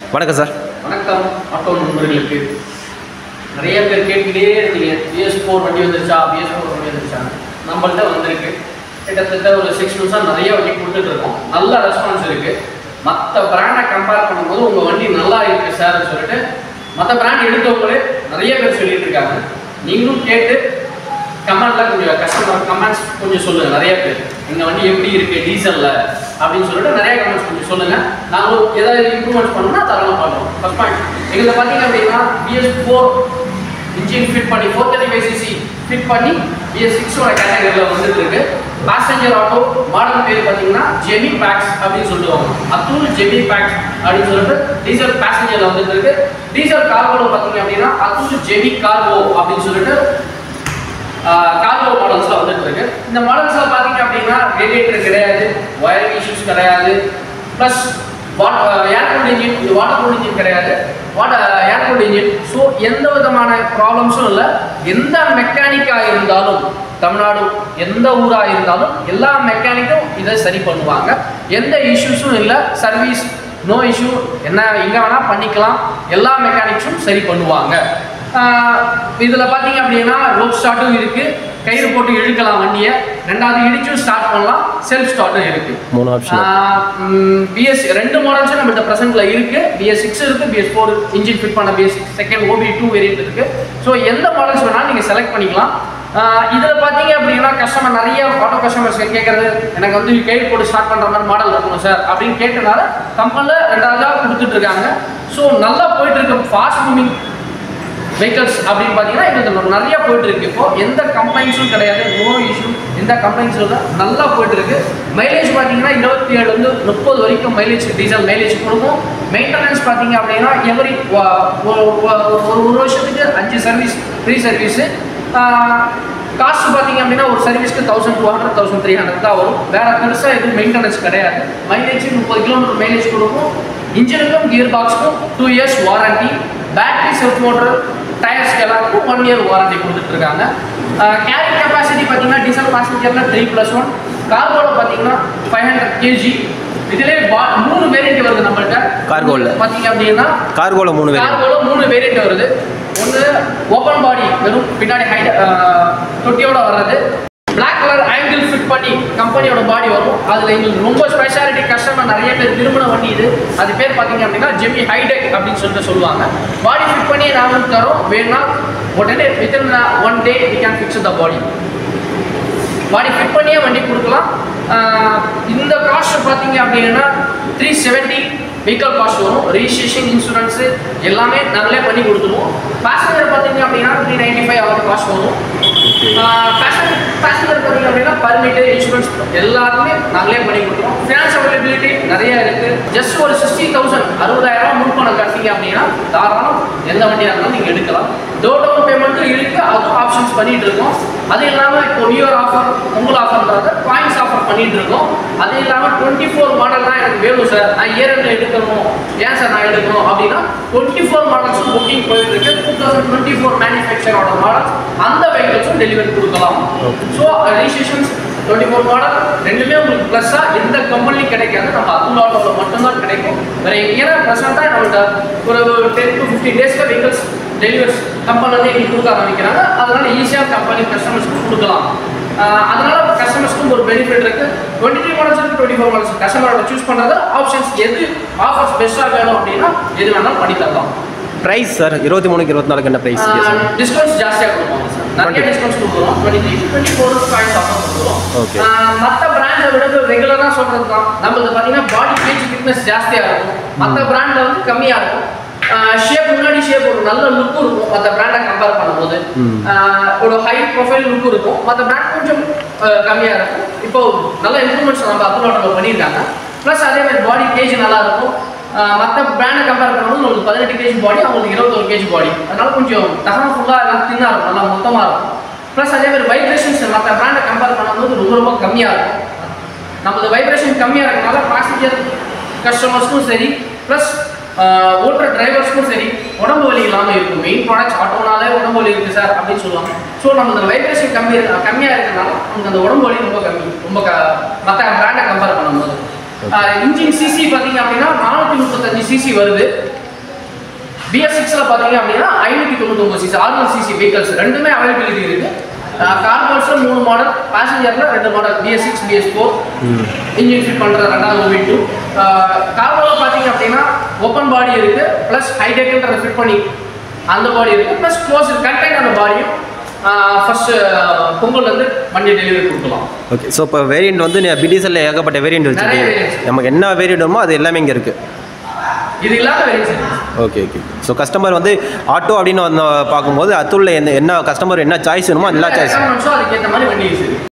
வணக்கம் சார் வணக்கம் ஆட்டோ நண்பர்களுக்கு நிறைய பேர் கேட்டுக்கிட்டே இருந்தீங்க பிஎஸ் ஃபோர் வண்டி வந்துருச்சா பிஎஸ் ஃபோர் வண்டி வந்துருச்சா நம்மள்ட்ட வந்திருக்கு கிட்டத்தட்ட ஒரு சிக்ஸ் மந்த்ஸாக நிறைய வண்டி கொடுத்துட்டு இருக்கோம் நல்ல ரெஸ்பான்ஸ் இருக்கு மற்ற பிராண்டை கம்பேர் பண்ணும்போது உங்கள் வண்டி நல்லா இருக்கு சார்னு சொல்லிட்டு மற்ற பிராண்ட் எடுத்தவங்களே நிறைய பேர் சொல்லிட்டு இருக்காங்க நீங்களும் கேட்டு கமெண்ட்ல கொஞ்சம் கஸ்டமர் கமெண்ட்ஸ் கொஞ்சம் சொல்லுங்க நிறைய பேர் இந்த வண்டி எப்படி இருக்கு டீசல்ல அப்படின்னு சொல்லிட்டு நிறைய கமெண்ட்ஸ் கொஞ்சம் சொல்லுங்க நாங்களும் ஏதாவது இம்ப்ரூவ்மெண்ட்ஸ் பண்ணணும்னா அதெல்லாம் பண்ணுறோம் ஃபர்ஸ்ட் பாயிண்ட் எங்களை பார்த்தீங்க அப்படின்னா பிஎஸ் ஃபோர் இன்ஜின் ஃபிட் பண்ணி four thirty five CC fit பண்ணி பிஎஸ் சிக்ஸோட கேட்டகரியில் வந்துட்டு இருக்கு பேசஞ்சர் ஆட்டோ மாடல் பேர் பார்த்தீங்கன்னா ஜெமி பேக்ஸ் அப்படின்னு சொல்லுவாங்க அத்தூர் ஜெமி பேக்ஸ் அப்படின்னு சொல்லிட்டு டீசல் பேசஞ்சர்ல வந்துட்டு இருக்கு டீசல் கார்கோல பார்த்தீங்க அப்படின்னா அத்தூர் ஜெமி கார்கோ அப்படின்னு சொல்லிட்டு கார்கோ மாடல்ஸ்ல வந்துட்டு இருக்கு இந்த மாடல்ஸ்ல பாத்தீங்க அப்படின்னா ரேடியேட்டர் கிடையாது வயரிங் இஷ்யூஸ் கிடையாது ப்ளஸ் ஏர் கூல்ட் இன்ஜின் இது வாட்டர் கூல்ட் இன்ஜின் கிடையாது water air cooled engine so எந்த விதமான ப்ராப்ளம்ஸும் இல்லை எந்த மெக்கானிக்காக இருந்தாலும் தமிழ்நாடு எந்த ஊராக இருந்தாலும் எல்லா மெக்கானிக்கும் இதை சரி பண்ணுவாங்க எந்த இஷ்யூஸும் இல்லை சர்வீஸ் நோ இஷ்யூ என்ன எங்கே வேணால் பண்ணிக்கலாம் எல்லா மெக்கானிக்ஸும் சரி பண்ணுவாங்க இதில் பார்த்தீங்க அப்படின்னா ரோப் ஸ்டார்ட்டும் இருக்குது கயிறு போட்டு இழுக்கலாம் வண்டியை ரெண்டாவது இடிச்சும் ஸ்டார்ட் பண்ணலாம் செல்ஃப் ஸ்டார்ட்டும் இருக்குது மூணு ஆப்ஷன் பிஎஸ் ரெண்டு மாடல்ஸும் நம்மகிட்ட ப்ரெசென்ட்ல இருக்கு பிஎஸ் சிக்ஸ் இருக்கு பிஎஸ் ஃபோர் இன்ஜின் ஃபிட் பண்ண BS second OB two variant இருக்கு ஸோ எந்த மாடல்ஸ் வேணாலும் நீங்கள் செலக்ட் பண்ணிக்கலாம் இதில் பார்த்தீங்க அப்படின்னா கஸ்டமர் நிறைய ஆட்டோ கஸ்டமர்ஸ் கேட்கறது எனக்கு வந்து கயிறு போட்டு ஸ்டார்ட் பண்ணுற மாதிரி மாடல் இருக்கணும் சார் அப்படின்னு கேட்டனால கம்பெனியில் ரெண்டாவதாக கொடுத்துட்டு இருக்காங்க ஸோ நல்லா போயிட்டு இருக்கு ஃபாஸ்ட் மூவிங் வெஹிக்கல்ஸ் அப்படின்னு பார்த்தீங்கன்னா எங்களுக்கு நிறைய போயிட்டு இருக்கு இப்போ எந்த கம்ப்ளைண்ட்ஸும் கிடையாது நோ இஷ்யூ எந்த கம்ப்ளைண்ட்ஸும் இல்லை நல்லா போயிட்டு இருக்கு மைலேஜ் பார்த்தீங்கன்னா இருபத்தி ஏழு வந்து முப்பது வரைக்கும் மைலேஜ் டீசல் மைலேஜ் கொடுக்கும் மெயின்டெனன்ஸ் பார்த்தீங்க அப்படின்னா எவரி ஒரு ஒரு வருஷத்துக்கு அஞ்சு சர்வீஸ் ஃப்ரீ சர்வீஸு காஸ்ட் பார்த்தீங்க அப்படின்னா ஒரு சர்வீஸ்க்கு thousand two hundred thousand three hundred தான் வரும் வேற பெருசாக எதுவும் மெயின்டெனன்ஸ் கிடையாது மைலேஜ் முப்பது கிலோமீட்டர் மைலேஜ் கொடுக்கும் இன்ஜினுக்கும் கியர் பாக்ஸ்க்கும் two years warranty battery self motor டயர்ஸ்க்கு எல்லாத்துக்கும் ஒன் இயர் வாரண்டி கொடுத்துட்டு இருக்காங்க கேரிங் கெப்பாசிட்டி பார்த்தீங்கன்னா டீசல் பேசஞ்சரில் த்ரீ ப்ளஸ் ஒன் கார்கோல பார்த்தீங்கன்னா ஃபைவ் ஹண்ட்ரட் கேஜி இதிலே பா- மூணு வேரியன்ட் வருது நம்மள்ட்ட Cargo-ல. பார்த்தீங்க அப்படின்னா கார்கோல மூணு பேர் கார்கோல மூணு வேரியன்ட் வருது ஒன்று ஓப்பன் பாடி வெறும் பின்னாடி ஹைட் தொட்டியோட வர்றது பிளாக் கலர் ஆங்கிள் ஃபிட் பண்ணி கம்பெனியோட பாடி வரும் அதில் எங்களுக்கு ரொம்ப ஸ்பெஷாலிட்டி கஸ்டமர் நிறைய பேர் விரும்பின வண்டி இது அது பேர் பார்த்தீங்க அப்படின்னா ஜெமி ஹைடெக் அப்படின்னு சொல்லிட்டு சொல்லுவாங்க பாடி ஃபிட் பண்ணி நாங்கள் தரோம் வேணும்னா உடனே within one day we can fix the body body fit பண்ணியே வண்டி கொடுக்கலாம் ஆஹ் இந்த காஸ்ட் பார்த்தீங்க அப்படின்னா த்ரீ செவன்ட்டி வெஹிக்கல் காஸ்ட் வரும் ரெஜிஸ்ட்ரேஷன் இன்சூரன்ஸு எல்லாமே நாங்களே பண்ணி கொடுத்துருவோம் பேசஞ்சர் பார்த்தீங்க அப்படின்னா த்ரீ நைன்ட்டி ஃபைவ் அவர் காஸ்ட் வரும் பேசஞ்சர் பேசஞ்சர் பார்த்தீங்க அப்படின்னா பர்மிட்டு இன்சூரன்ஸ் எல்லாருமே நாங்களே பண்ணி கொடுத்துருவோம் ஃபினான்ஸ் அவைலபிலிட்டி நிறைய இருக்குது ஜஸ்ட் ஒரு சிக்ஸ்டி தௌசண்ட் அறுபதாயிரம் முன் பணம் கட்டிங்க அப்படின்னா தாராளம் எந்த வண்டியாக இருந்தாலும் நீங்கள் எடுக்கலாம் டோ டவுன் பேமெண்ட்டும் இருக்குது அதுவும் ஆப்ஷன்ஸ் பண்ணிட்டு இருக்கோம் அது இல்லாமல் இப்போ நியூ இயர் ஆஃபர் பொங்கல் ஆஃபர்ன்றது பாயிண்ட்ஸ் ஆஃபர் பண்ணிட்டு இருக்கோம் அது இல்லாமல் டுவெண்ட்டி ஃபோர் மாடல் தான் எனக்கு வேணும் சார் நான் இயர் எடுக்கணும் ஏன் சார் நான் எடுக்கணும் அப்படின்னா டுவெண்ட்டி ஃபோர் மாடல்ஸும் புக்கிங் போயிட்டு இருக்கு டூ தௌசண்ட் டுவெண்ட்டி ஃபோர் மேனுஃபேக்சரோட மாடல் அந்த வெஹிக்கல்ஸும் டெலிவரி கொடுக்கலாம் so registrations twenty four model ரெண்டுமே உங்களுக்கு ப்ளஸ்ஸாக எந்த கம்பெனிலையும் கிடைக்காது நம்ம அத்துல் ஆட்டோவில் மட்டும்தான் கிடைக்கும் வேற எங்கேயா ப்ரெசென்ட்டாக நம்மள்ட்ட ஒரு டென் டு ஃபிஃப்டீன் டேஸில் வெஹிக்கல்ஸ் டெலிவரிஸ் கம்பெனி வந்து எங்களுக்கு கொடுக்க ஆரம்பிக்கிறாங்க அதனால ஈஸியாக கம்பெனி கஸ்டமர்ஸ்க்கு கொடுக்கலாம் ஆஹ் அதனால கஸ்டமர்ஸ்க்கும் ஒரு பெனிஃபிட் இருக்கு டுவெண்ட்டி த்ரீ மாடல்ஸ் இருக்கு டுவெண்ட்டி ஃபோர் மாடல்ஸ் கஸ்டமரோட சூஸ் பண்ணுறது ஆப்ஷன்ஸ் எது ஆஃபர்ஸ் பெஸ்ட்டாக வேணும் அப்படின்னா எது வேணாலும் பண்ணி தரலாம் ப்ரைஸ் சார் இருபத்தி மூணுக்கு இருபத்தி நாலுக்கு என்ன ப்ரைஸ் டிஸ்கவுண்ட்ஸ் ஜாஸ்தியாக கொடுப்போம் சார் நிறைய 20. டிஸ்கவுண்ட்ஸ் கொடுக்குறோம் twenty three twenty four points offer கொடுக்குறோம் Okay. மற்ற பிராண்டை விட ரெகுலராக சொல்கிறது தான் நம்மளுக்கு பார்த்தீங்கன்னா பாடி பேஜ் ஃபிட்னஸ் ஜாஸ்தியாக இருக்கும் மற்ற பிராண்டில் வந்து கம்மியாக இருக்கும் ஷேப் முன்னாடி ஷேப் ஒரு நல்ல லுக் இருக்கும் மற்ற பிராண்டை கம்பேர் பண்ணும்போது ம். ஆஹ் ஒரு ஹை ப்ரொஃபைல் லுக் இருக்கும் மற்ற பிராண்ட் கொஞ்சம் கம்மியாக இருக்கும் இப்போ நல்ல இம்ப்ரூவ்மெண்ட்ஸ் நம்ம அப்லோட் பண்ணியிருக்காங்க ப்ளஸ் அதே மாதிரி பாடி கேஜ் நல்லா இருக்கும் மற்ற பிராண்டை கம்பேர் பண்ணும்போது உங்களுக்கு பதினெட்டு கேஜி பாடி அவங்களுக்கு இருபத்தொரு கேஜி பாடி அதனால கொஞ்சம் தகவல் ஃபுல்லாக எல்லாம் தின்னாக இருக்கும் நல்லா மொத்தமாக இருக்கும் ப்ளஸ் அதே மாதிரி வைப்ரேஷன்ஸ் மற்ற பிராண்டை கம்பேர் பண்ணும்போது ரொம்ப ரொம்ப கம்மியாக இருக்கும் நமது வைப்ரேஷன் கம்மியாக இருக்கனால பாசஞ்சர் கஸ்டமர்ஸ்க்கும் சரி ப்ளஸ் ஓட்டுற டிரைவர்ஸ்க்கும் சரி உடம்பு வலி இல்லாமல் இருக்கும் மெயின் ப்ராடக்ட்ஸ் ஆட்டோனாலே உடம்பு வலி இருக்குது சார் அப்படின்னு சொல்லுவாங்க ஸோ நமக்கு வைப்ரேஷன் கம்மி இருக்கு- கம்மியாக இருக்கிறனால நமக்கு அந்த உடம்பு வலி ரொம்ப கம்மி ரொம்ப க மற்ற பிராண்டை கம்பேர் பண்ணும்போது இன்ஜின் சிசி பார்த்தீங்க அப்படின்னா நானூற்றி முப்பத்தஞ்சு சிசி வருது பிஎஸ் சிக்ஸில் பார்த்தீங்க அப்படின்னா ஐநூற்றி தொண்ணூத்தொம்பது சிசி ஆறுநூறு சிசி வெஹிக்கல்ஸ் ரெண்டுமே அவைலபிலிட்டி இருக்கு கார்போர்ட்ஸில் மூணு மாடல் பேசஞ்சரில் ரெண்டு model BS six BS four engine fit பண்ணுற ரெண்டாவது ஓவி டூ கார்போவில் பார்த்தீங்க அப்படின்னா ஓப்பன் பாடி இருக்கு ப்ளஸ் ஹைடெக்ன்றதை ஃபிட் பண்ணி அந்த பாடி இருக்கு ப்ளஸ் க்ளோஸ் கண்டெய்ன் அந்த பாடியும் ஃபர்ஸ்ட் பொங்கல் வந்து வண்டி டெலிவரி கொடுக்கலாம் ஓகே ஸோ இப்போ வேரியண்ட் வந்து பிடிஎஸ்எல்ல ஏகப்பட்ட வேரியண்ட் நிறைய வச்சுருக்கீங்க variants. நமக்கு என்ன வேரியண்ட் வேணுமோ அது எல்லாமே இங்கே இருக்குது இது இல்லாத variants okay okay so customer வந்து ஆட்டோ அப்படின்னு வந்து பார்க்கும்போது அத்துள்ள என்ன என்ன கஸ்டமர் என்ன சாய்ஸ் வேணுமோ எல்லா சாய்ஸ் அதுக்கேற்ற மாதிரி வண்டி யூஸ் இருக்கு